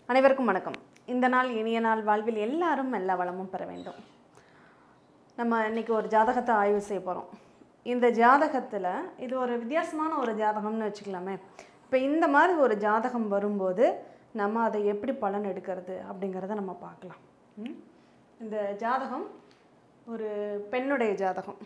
அனைவருக்கும் வணக்கம் இந்த நாள் இனிய நாள் வாழ்வில் எல்லாரும் எல்லா வளமும் பெற வேண்டும் நம்ம இன்னைக்கு ஒரு ஜாதகத்தை ஆய்வு செய்ய போகிறோம் இந்த ஜாதகத்தில் இது ஒரு வித்தியாசமான ஒரு ஜாதகம்னு வச்சுக்கலாமே இப்போ இந்த மாதிரி ஒரு ஜாதகம் வரும்போது நம்ம அதை எப்படி பலன் எடுக்கிறது அப்படிங்கிறத நம்ம பார்க்கலாம் ம்? இந்த ஜாதகம் ஒரு பெண்ணுடைய ஜாதகம்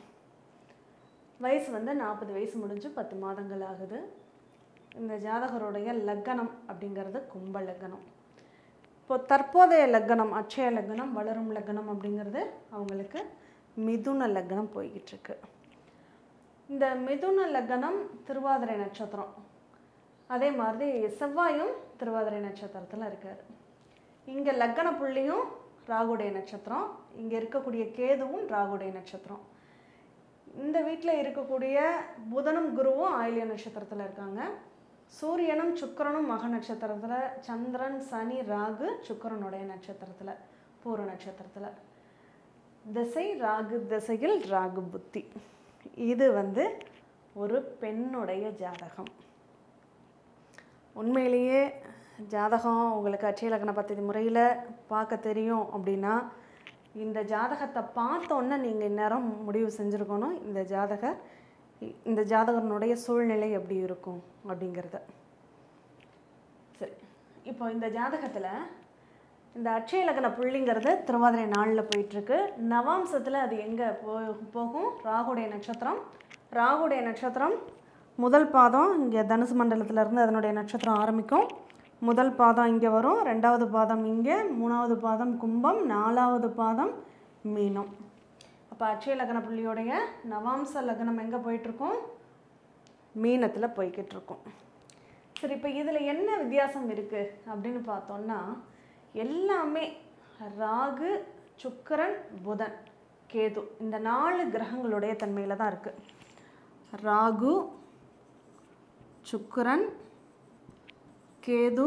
வயசு வந்து நாற்பது வயசு முடிஞ்சு பத்து மாதங்கள் ஆகுது இந்த ஜாதகருடைய லக்கணம் அப்படிங்கிறது கும்ப லக்கணம் இப்போ தற்போதைய லக்கணம் அட்சய லக்கணம் வளரும் லக்கணம் அப்படிங்கிறது அவங்களுக்கு மிதுன லக்கணம் போய்கிட்டு இருக்கு இந்த மிதுன லக்கணம் திருவாதிரை நட்சத்திரம் அதே மாதிரி செவ்வாயும் திருவாதிரை நட்சத்திரத்தில் இருக்கார் இங்கே லக்கண புள்ளியும் ராகுடைய நட்சத்திரம் இங்கே இருக்கக்கூடிய கேதுவும் ராகுடைய நட்சத்திரம் இந்த வீட்டில் இருக்கக்கூடிய புதனும் குருவும் ஆயில்ய நட்சத்திரத்தில் இருக்காங்க சூரியனும் சுக்கிரனும் மக நட்சத்திரத்தில் சந்திரன் சனி ராகு சுக்கிரனுடைய நட்சத்திரத்தில் பூர நட்சத்திரத்தில் திசை ராகு திசையில் ராகு புத்தி இது வந்து ஒரு பெண்ணுடைய ஜாதகம் உண்மையிலேயே ஜாதகம் உங்களுக்கு அட்சய லக்ன பத்ததி முறையில் பார்க்க தெரியும் அப்படின்னா இந்த ஜாதகத்தை பார்த்தோன்னே நீங்கள் இந்நேரம் முடிவு செஞ்சுருக்கணும் இந்த ஜாதகர் இ- இந்த ஜாதகனுடைய சூழ்நிலை எப்படி இருக்கும் அப்படிங்கிறத சரி இப்போ இந்த ஜாதகத்தில் இந்த அட்சய லக்ன புள்ளிங்கிறது திருவாதிரை நாளில் போயிட்டுருக்கு நவாம்சத்தில் அது எங்கே போ போகும் ராகுடைய நட்சத்திரம் ராகுடைய நட்சத்திரம் முதல் பாதம் இங்கே தனுசு மண்டலத்துல இருந்து அதனுடைய நட்சத்திரம் ஆரம்பிக்கும் முதல் பாதம் இங்கே வரும் ரெண்டாவது பாதம் இங்கே மூணாவது பாதம் கும்பம் நாலாவது பாதம் மீனம் அப்போ அட்சய லக்ன புள்ளியோடைய நவாம்ச லக்னம் எங்கே போயிட்டுருக்கோம் மீனத்தில் போய்கிட்டு இருக்கோம் சரி இப்போ இதில் என்ன வித்தியாசம் இருக்குது அப்படின்னு பார்த்தோம்னா எல்லாமே ராகு சுக்கிரன் புதன் கேது இந்த நாலு கிரகங்களுடைய தன்மையில் தான் இருக்குது ராகு சுக்கிரன் கேது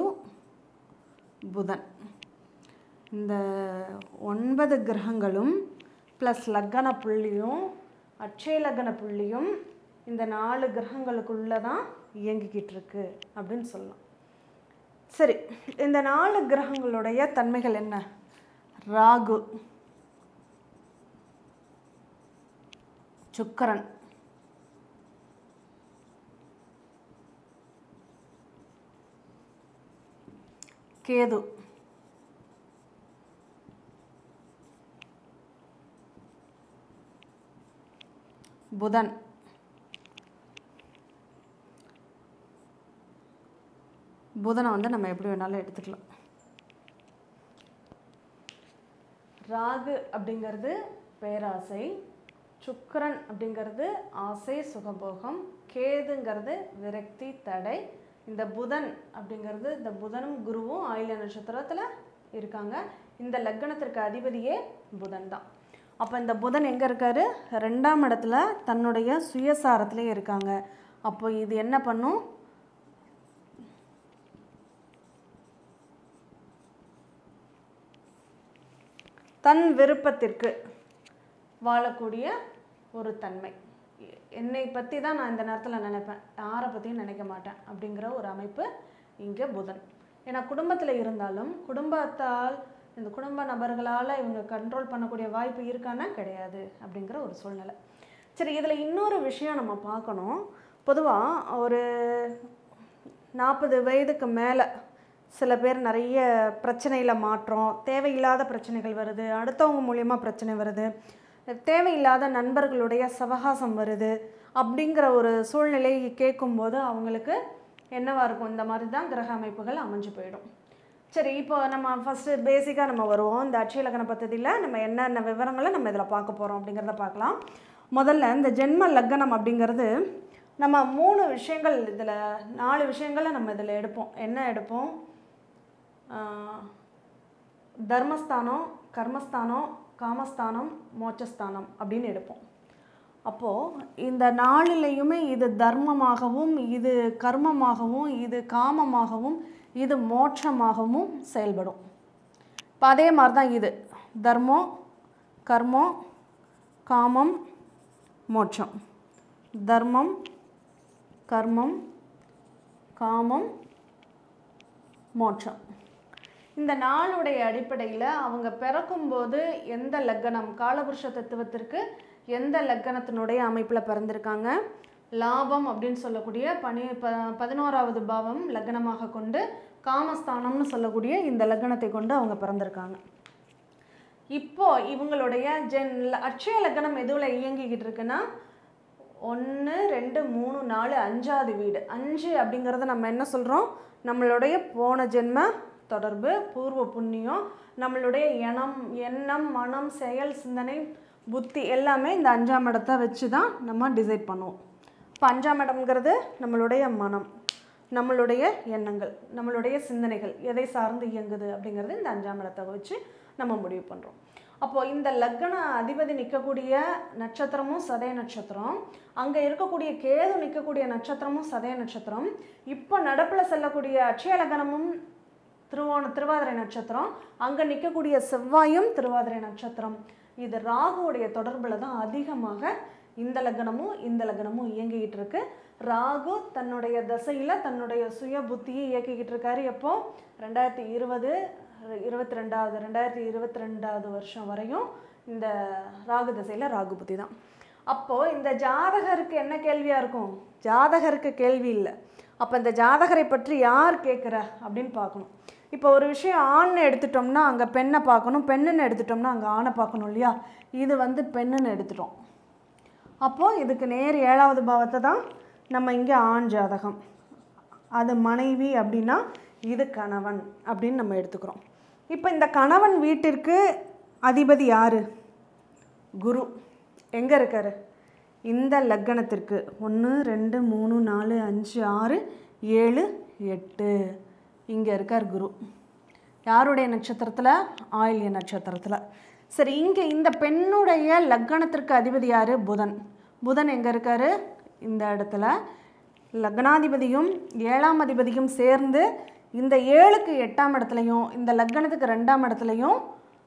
புதன் இந்த ஒன்பது கிரகங்களும் ப்ளஸ் லக்கண புள்ளியும் அட்சய லக்கண புள்ளியும் இந்த நாலு கிரகங்களுக்குள்ளே தான் இயங்கிக்கிட்டு இருக்கு அப்படின்னு சொல்லலாம் சரி இந்த நாலு கிரகங்களுடைய தன்மைகள் என்ன ராகு சுக்கரன் கேது புதன் புதனை வந்து நம்ம எப்படி வேணாலும் எடுத்துக்கலாம் ராகு அப்படிங்கிறது பேராசை சுக்கிரன் அப்படிங்கிறது ஆசை சுகபோகம் கேதுங்கிறது விரக்தி தடை இந்த புதன் அப்படிங்கிறது இந்த புதனும் குருவும் ஆயில்ய நட்சத்திரத்தில் இருக்காங்க இந்த லக்னத்திற்கு அதிபதியே புதன் தான் அப்போ இந்த புதன் எங்கே இருக்காரு ரெண்டாம் இடத்துல தன்னுடைய சுயசாரத்திலே இருக்காங்க அப்போ இது என்ன பண்ணும் தன் விருப்பத்திற்கு வாழக்கூடிய ஒரு தன்மை எ- என்னை பற்றி தான் நான் இந்த நேரத்தில் நினைப்பேன் யாரை பற்றியும் நினைக்க மாட்டேன் அப்படிங்கிற ஒரு அமைப்பு இங்கே புதன் ஏன்னா குடும்பத்தில் இருந்தாலும் குடும்பத்தால் இந்த குடும்ப நபர்களால் இவங்க கண்ட்ரோல் பண்ணக்கூடிய வாய்ப்பு இருக்கான்னா கிடையாது அப்படிங்கிற ஒரு சூழ்நிலை சரி இதில் இன்னொரு விஷயம் நம்ம பார்க்கணும் பொதுவாக ஒரு நாற்பது வயதுக்கு மேலே சில பேர் நிறைய பிரச்சனையில் மாற்றம் தேவையில்லாத பிரச்சனைகள் வருது அடுத்தவங்க மூலியமாக பிரச்சனை வருது தேவையில்லாத நண்பர்களுடைய சவகாசம் வருது அப்படிங்கிற ஒரு சூழ்நிலையை கேட்கும்போது அவங்களுக்கு என்னவா இருக்கும் இந்த மாதிரி தான் கிரக அமைப்புகள் அமைஞ்சு போயிடும் சரி இப்போ நம்ம ஃபஸ்ட்டு பேசிக்காக நம்ம வருவோம் இந்த அட்சய லக்ன பദ്ധதியில் நம்ம என்னென்ன விவரங்களை நம்ம இதில் பார்க்க போகிறோம் அப்படிங்கிறத பார்க்கலாம் முதல்ல இந்த ஜென்ம லக்னம் அப்படிங்கிறது நம்ம மூணு விஷயங்கள் இதில் நாலு விஷயங்களை நம்ம இதில் எடுப்போம் என்ன எடுப்போம் ஆஹ், தர்மஸ்தானம் கர்மஸ்தானம் காமஸ்தானம் மோட்சஸ்தானம் அப்படின்னு எடுப்போம் அப்போது இந்த நாளிலையுமே இது தர்மமாகவும் இது கர்மமாகவும் இது காமமாகவும் இது மோட்சமாகவும் செயல்படும் இப்போ அதே மாதிரி தான் இது தர்மம் கர்மம் காமம் மோட்சம் தர்மம் கர்மம் காமம் மோட்சம் இந்த நாளுடைய அடிப்படையில் அவங்க பிறக்கும்போது எந்த லக்கணம் காலபுருஷ தத்துவத்திற்கு எந்த லக்கணத்தினுடைய அமைப்பில் பிறந்திருக்காங்க லாபம் அப்படின்னு சொல்லக்கூடிய பனி ப பதினோராவது பாவம் லக்னமாக கொண்டு காமஸ்தானம்னு சொல்லக்கூடிய இந்த லக்னத்தை கொண்டு அவங்க பிறந்திருக்காங்க இப்போ இவங்களுடைய ஜென் அட்சய லக்னம் எதுவில் இயங்கிக்கிட்டு இருக்குன்னா ஒன்று ரெண்டு மூணு நாலு அஞ்சாவது வீடு அஞ்சு அப்படிங்கிறத நம்ம என்ன சொல்கிறோம் நம்மளுடைய போன ஜென்ம தொடர்பு பூர்வ புண்ணியம் நம்மளுடைய எண்ணம் எண்ணம் மனம் செயல் சிந்தனை புத்தி எல்லாமே இந்த அஞ்சாம் இடத்தை வச்சு தான் நம்ம டிசைட் பண்ணுவோம் இப்போ அஞ்சாம் இடம்ங்கிறது நம்மளுடைய மனம் நம்மளுடைய எண்ணங்கள் நம்மளுடைய சிந்தனைகள் எதை சார்ந்து இயங்குது அப்படிங்கிறது இந்த அஞ்சாம் இடத்தை வச்சு நம்ம முடிவு பண்ணுறோம் அப்போது இந்த லக்ன அதிபதி நிற்கக்கூடிய நட்சத்திரமும் சதய நட்சத்திரம் அங்கே இருக்கக்கூடிய கேது நிற்கக்கூடிய நட்சத்திரமும் சதய நட்சத்திரம் இப்போ நடப்பில் செல்லக்கூடிய அட்சய லக்னமும் திருவோண திருவாதிரை நட்சத்திரம் அங்கே நிற்கக்கூடிய செவ்வாயும் திருவாதிரை நட்சத்திரம் இது ராகுவுடைய தொடர்பில் தான் அதிகமாக இந்த லக்னமும் இந்த லக்னமும் இயங்கிக்கிட்டு இருக்கு ராகு தன்னுடைய தசையில் தன்னுடைய சுய புத்தியை இயக்கிக்கிட்டு இருக்காரு எப்போ ரெண்டாயிரத்தி இருபது இருபத்தி ரெண்டாவது ரெண்டாயிரத்தி இருபத்தி ரெண்டாவது வருஷம் வரையும் இந்த ராகு தசையில் ராகு புத்தி தான் அப்போது இந்த ஜாதகருக்கு என்ன கேள்வியாக இருக்கும் ஜாதகருக்கு கேள்வி இல்லை அப்போ இந்த ஜாதகரை பற்றி யார் கேட்குற அப்படின்னு பார்க்கணும் இப்போ ஒரு விஷயம் ஆண்னு எடுத்துட்டோம்னா அங்கே பெண்ணை பார்க்கணும் பெண்ணுன்னு எடுத்துட்டோம்னா அங்கே ஆணை பார்க்கணும் இல்லையா இது வந்து பெண்ணுன்னு எடுத்துட்டோம் அப்போது இதுக்கு நேர் ஏழாவது பாவத்தை தான் நம்ம இங்கே ஆண் ஜாதகம் அது மனைவி அப்படின்னா இது கணவன் அப்படின்னு நம்ம எடுத்துக்கிறோம் இப்போ இந்த கணவன் வீட்டிற்கு அதிபதி யார் குரு எங்கே இருக்காரு இந்த லக்கணத்திற்கு ஒன்று ரெண்டு மூணு நாலு அஞ்சு ஆறு ஏழு எட்டு இங்கே இருக்கார் குரு யாருடைய நட்சத்திரத்தில் ஆயில்ய நட்சத்திரத்தில் சரி இங்கே இந்த பெண்ணுடைய லக்கணத்திற்கு அதிபதி யார் புதன் புதன் எங்கே இருக்கார் இந்த இடத்துல லக்னாதிபதியும் ஏழாம் அதிபதியும் சேர்ந்து இந்த ஏழுக்கு எட்டாம் இடத்துலையும் இந்த லக்கணத்துக்கு ரெண்டாம் இடத்துலையும்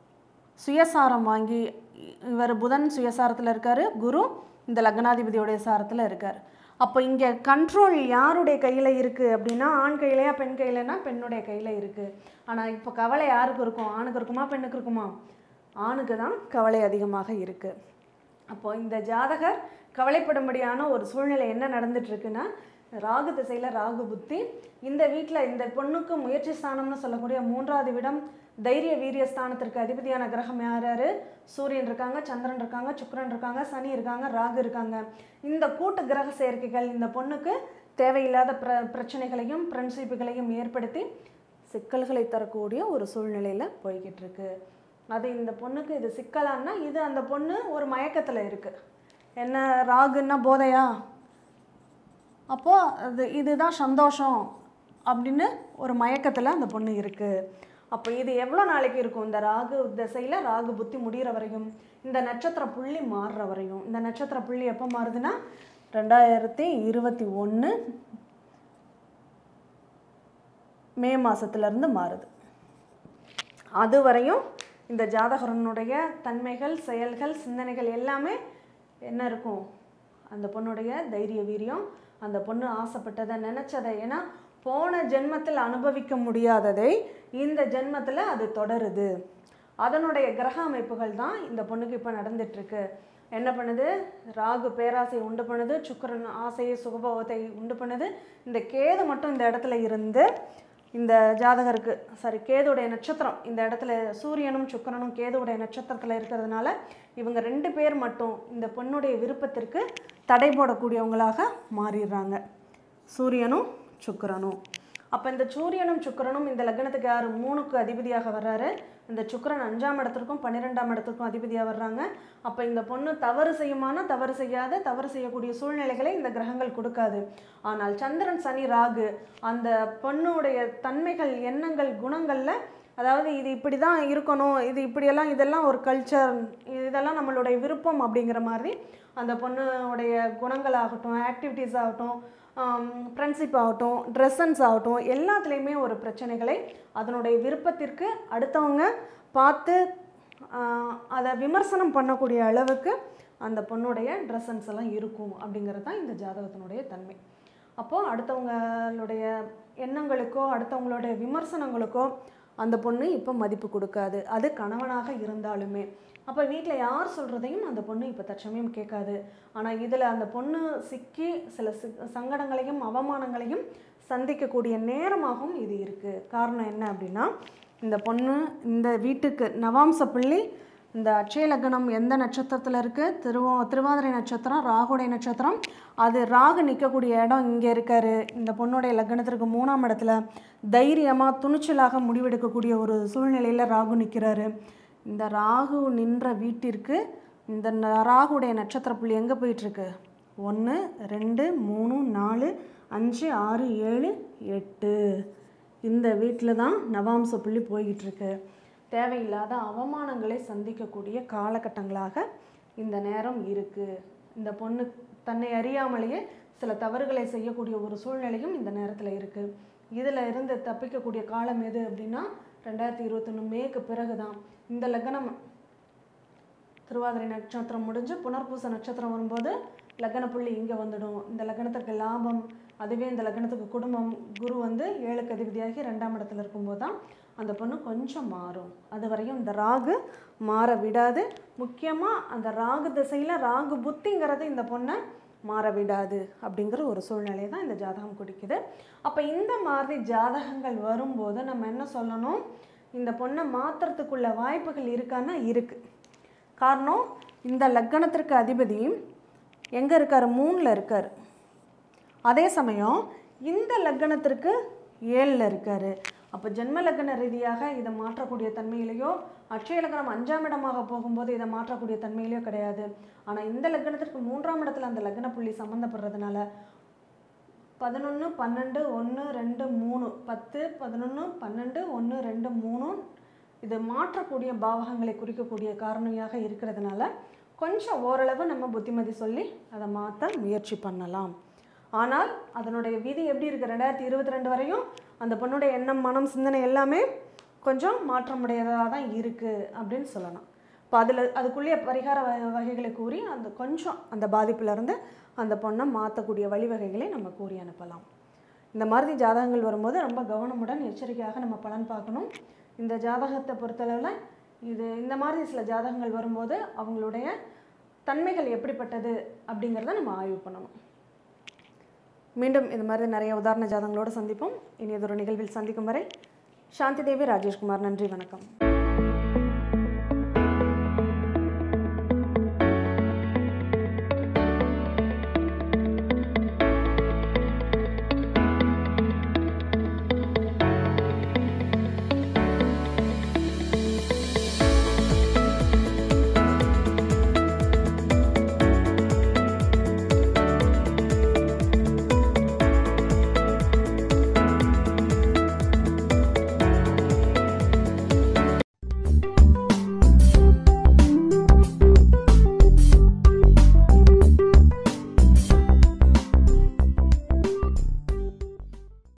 சுயசாரம் வாங்கி இவர் புதன் சுயசாரத்தில் இருக்கார் குரு இந்த லக்னாதிபதியோடைய சாரத்தில் இருக்கார் அப்போ இங்கே கண்ட்ரோல் யாருடைய கையில் இருக்குது அப்படின்னா ஆண் கையிலையா பெண் கையிலனா பெண்ணுடைய கையில் இருக்குது ஆனால் இப்போ கவலை யாருக்கு இருக்கும் ஆணுக்கு இருக்குமா பெண்ணுக்கு இருக்குமா ஆணுக்கு தான் கவலை அதிகமாக இருக்குது அப்போ இந்த ஜாதகர் கவலைப்படும்படியான ஒரு சூழ்நிலை என்ன நடந்துட்டு இருக்குன்னா ராகு திசையில் ராகு புத்தி இந்த வீட்டில் இந்த பொண்ணுக்கு முயற்சி ஸ்தானம்னு சொல்லக்கூடிய மூன்றாவது விடம் தைரிய வீரிய ஸ்தானத்திற்கு அதிபதியான கிரகம் யார் யார் சூரியன் இருக்காங்க சந்திரன் இருக்காங்க சுக்கிரன் இருக்காங்க சனி இருக்காங்க ராகு இருக்காங்க இந்த கூட்டு கிரக சேர்க்கைகள் இந்த பொண்ணுக்கு தேவையில்லாத பிர பிரச்சனைகளையும் ஃப்ரெண்ட்ஷிப்புகளையும் ஏற்படுத்தி சிக்கல்களை தரக்கூடிய ஒரு சூழ்நிலையில் போய்கிட்டு இருக்கு அது இந்த பொண்ணுக்கு இது சிக்கலான்னா இது அந்த பொண்ணு ஒரு மயக்கத்தில் இருக்குது என்ன ராகுன்னா போதையா அப்போது அது இதுதான் சந்தோஷம் அப்படின்னு ஒரு மயக்கத்தில் அந்த பொண்ணு இருக்குது அப்போ இது எவ்வளோ நாளைக்கு இருக்கும் இந்த ராகு திசையில் ராகு புத்தி முடிகிற வரையும் இந்த நட்சத்திர புள்ளி மாறுற வரையும் இந்த நட்சத்திர புள்ளி எப்போ மாறுதுன்னா ரெண்டாயிரத்தி இருபத்தி ஒன்று மே மாதத்துலேருந்து மாறுது அது வரையும் இந்த ஜாதகரனுடைய தன்மைகள் செயல்கள் சிந்தனைகள் எல்லாமே என்ன இருக்கும் அந்த பொண்ணுடைய தைரிய வீரியம் அந்த பொண்ணு ஆசைப்பட்டதை நினச்சதை ஏன்னா போன ஜென்மத்தில் அனுபவிக்க முடியாததை இந்த ஜென்மத்தில் அது தொடருது அதனுடைய கிரக அமைப்புகள் தான் இந்த பொண்ணுக்கு இப்போ நடந்துட்டுருக்கு என்ன பண்ணுது ராகு பேராசையை உண்டு பண்ணுது சுக்கிரன் ஆசையை சுகபோகத்தை உண்டு பண்ணுது இந்த கேது மட்டும் இந்த இடத்துல இருந்து இந்த ஜாதகருக்கு சாரி கேதுடைய நட்சத்திரம் இந்த இடத்துல சூரியனும் சுக்கிரனும் கேதுவுடைய நட்சத்திரத்தில் இருக்கிறதுனால இவங்க ரெண்டு பேர் மட்டும் இந்த பொண்ணுடைய விருப்பத்திற்கு தடை போடக்கூடியவங்களாக மாறிடுறாங்க சூரியனும் சுக்கிரனும் அப்போ இந்த சூரியனும் சுக்கிரனும் இந்த லக்னத்துக்கு யார் மூணுக்கு அதிபதியாக வர்றாரு இந்த சுக்கிரன் அஞ்சாம் இடத்திற்கும் பன்னிரெண்டாம் இடத்திற்கும் அதிபதியாக வர்றாங்க அப்போ இந்த பொண்ணு தவறு செய்யுமானா தவறு செய்யாத தவறு செய்யக்கூடிய சூழ்நிலைகளை இந்த கிரகங்கள் கொடுக்காது ஆனால் சந்திரன் சனி ராகு அந்த பொண்ணுடைய தன்மைகள் எண்ணங்கள் குணங்களில் அதாவது இது இப்படி தான் இருக்கணும் இது இப்படியெல்லாம் இதெல்லாம் ஒரு கல்ச்சர் இதெல்லாம் நம்மளுடைய விருப்பம் அப்படிங்கிற மாதிரி அந்த பொண்ணுடைய குணங்களாகட்டும் ஆக்டிவிட்டீஸ் ஆகட்டும் ஃப்ரெண்ட்ஷிப் ஆகட்டும் ட்ரெஸ்ஸன்ஸ் ஆகட்டும் எல்லாத்துலேயுமே ஒரு பிரச்சனைகளை அதனுடைய விருப்பத்திற்கு அடுத்தவங்க பார்த்து ஆஹ், அதை விமர்சனம் பண்ணக்கூடிய அளவுக்கு அந்த பொண்ணுடைய ட்ரெஸ்ஸன்ஸ் எல்லாம் இருக்கும் அப்படிங்கிறது தான் இந்த ஜாதகத்தினுடைய தன்மை அப்போது அடுத்தவங்களுடைய எண்ணங்களுக்கோ அடுத்தவங்களுடைய விமர்சனங்களுக்கோ அந்த பொண்ணு இப்போ மதிப்பு கொடுக்காது அது கணவனாக இருந்தாலுமே அப்போ வீட்டில் யார் சொல்கிறதையும் அந்த பொண்ணு இப்போ தற்சமயம் கேட்காது ஆனால் இதில் அந்த பொண்ணு சிக்கி சில சி- சங்கடங்களையும் அவமானங்களையும் சந்திக்கக்கூடிய நேரமாகவும் இது இருக்குது காரணம் என்ன அப்படின்னா இந்த பொண்ணு இந்த வீட்டுக்கு நவாம்ச பிள்ளை இந்த அட்சய லக்னம் எந்த நட்சத்திரத்தில் இருக்குது திருவா திருவாதிரை நட்சத்திரம் ராகுடைய நட்சத்திரம் அது ராகு நிற்கக்கூடிய இடம் இங்கே இருக்காரு இந்த பொண்ணுடைய லக்னத்திற்கு மூணாம் இடத்துல தைரியமாக துணிச்சலாக முடிவெடுக்கக்கூடிய ஒரு சூழ்நிலையில் ராகு நிற்கிறாரு இந்த ராகு நின்ற வீட்டிற்கு இந்த ந- ராகுடைய நட்சத்திர புள்ளி எங்கே போயிட்டுருக்கு ஒன்று ரெண்டு மூணு நாலு அஞ்சு ஆறு ஏழு எட்டு இந்த வீட்டில் தான் நவாம்ச புள்ளி போய்கிட்டு இருக்கு தேவையில்லாத அவமானங்களை சந்திக்கக்கூடிய காலகட்டங்களாக இந்த நேரம் இருக்குது இந்த பொண்ணு தன்னை அறியாமலேயே சில தவறுகளை செய்யக்கூடிய ஒரு சூழ்நிலையும் இந்த நேரத்தில் இருக்குது இதில் இருந்து தப்பிக்கக்கூடிய காலம் எது அப்படின்னா ரெண்டாயிரத்தி இருபத்தொன்று மேக்கு பிறகு தான் இந்த லக்னம் திருவாதிரை நட்சத்திரம் முடிஞ்சு புனர்பூச நட்சத்திரம் வரும்போது லக்ன புள்ளி இங்கே வந்துடும் இந்த லக்னத்துக்கு லாபம் அதுவே இந்த லக்னத்துக்கு குடும்பம் குரு வந்து ஏழுக்கு அதிபதியாகி ரெண்டாம் இடத்துல இருக்கும்போது தான் அந்த பொண்ணு கொஞ்சம் மாறும் அது வரையும் இந்த ராகு மாற விடாது முக்கியமாக அந்த ராகு திசையில் ராகு புத்திங்கிறது இந்த பொண்ணை மாற விடாது அப்படிங்கிற ஒரு சூழ்நிலையை தான் இந்த ஜாதகம் குடிக்குது அப்போ இந்த மாதிரி ஜாதகங்கள் வரும்போது நம்ம என்ன சொல்லணும் இந்த பொண்ணை மாற்றுறதுக்குள்ள வாய்ப்புகள் இருக்கான்னா இருக்குது காரணம் இந்த லக்கணத்திற்கு அதிபதி எங்கே இருக்கார் மூணில் இருக்கார் அதே சமயம் இந்த லக்கணத்திற்கு ஏழில் இருக்கார் அப்போ ஜென்ம லக்ன ரீதியாக இதை மாற்றக்கூடிய தன்மையிலையோ அட்சய லக்னம் அஞ்சாம் இடமாக போகும்போது இதை மாற்றக்கூடிய தன்மையிலையோ கிடையாது ஆனால் இந்த லக்னத்திற்கு மூன்றாம் இடத்துல அந்த லக்ன புள்ளி சம்மந்தப்படுறதுனால பதினொன்று பன்னெண்டு ஒன்று ரெண்டு மூணு பத்து பதினொன்று பன்னெண்டு ஒன்று ரெண்டு மூணு இது மாற்றக்கூடிய பாவகங்களை குறிக்கக்கூடிய காரணியாக இருக்கிறதுனால கொஞ்சம் ஓரளவு நம்ம புத்திமதி சொல்லி அதை மாற்ற முயற்சி பண்ணலாம் ஆனால் அதனுடைய விதி எப்படி இருக்குது ரெண்டாயிரத்தி இருபத்தி ரெண்டு வரையும் அந்த பொண்ணுடைய எண்ணம் மனம் சிந்தனை எல்லாமே கொஞ்சம் மாற்றமுடையதாக தான் இருக்குது அப்படின்னு சொல்லலாம் இப்போ அதில் அதுக்குள்ளேயே பரிகார வ- வகைகளை கூறி அந்த கொஞ்சம் அந்த பாதிப்புலேருந்து அந்த பொண்ணை மாற்றக்கூடிய வழிவகைகளை நம்ம கூறி அனுப்பலாம் இந்த மாதிரி ஜாதகங்கள் வரும்போது ரொம்ப கவனமுடன் எச்சரிக்கையாக நம்ம பலன் பார்க்கணும் இந்த ஜாதகத்தை பொறுத்தளவில் இது இந்த மாதிரி சில ஜாதகங்கள் வரும்போது அவங்களுடைய தன்மைகள் எப்படிப்பட்டது அப்படிங்கிறத நம்ம ஆய்வு பண்ணணும் மீண்டும் இந்த மாதிரி நிறைய உதாரண ஜாதகங்களோடு சந்திப்போம் இனி ஒரு நிகழ்வில் சந்திக்கும் வரை சாந்தி தேவி ராஜேஷ்குமார் நன்றி வணக்கம்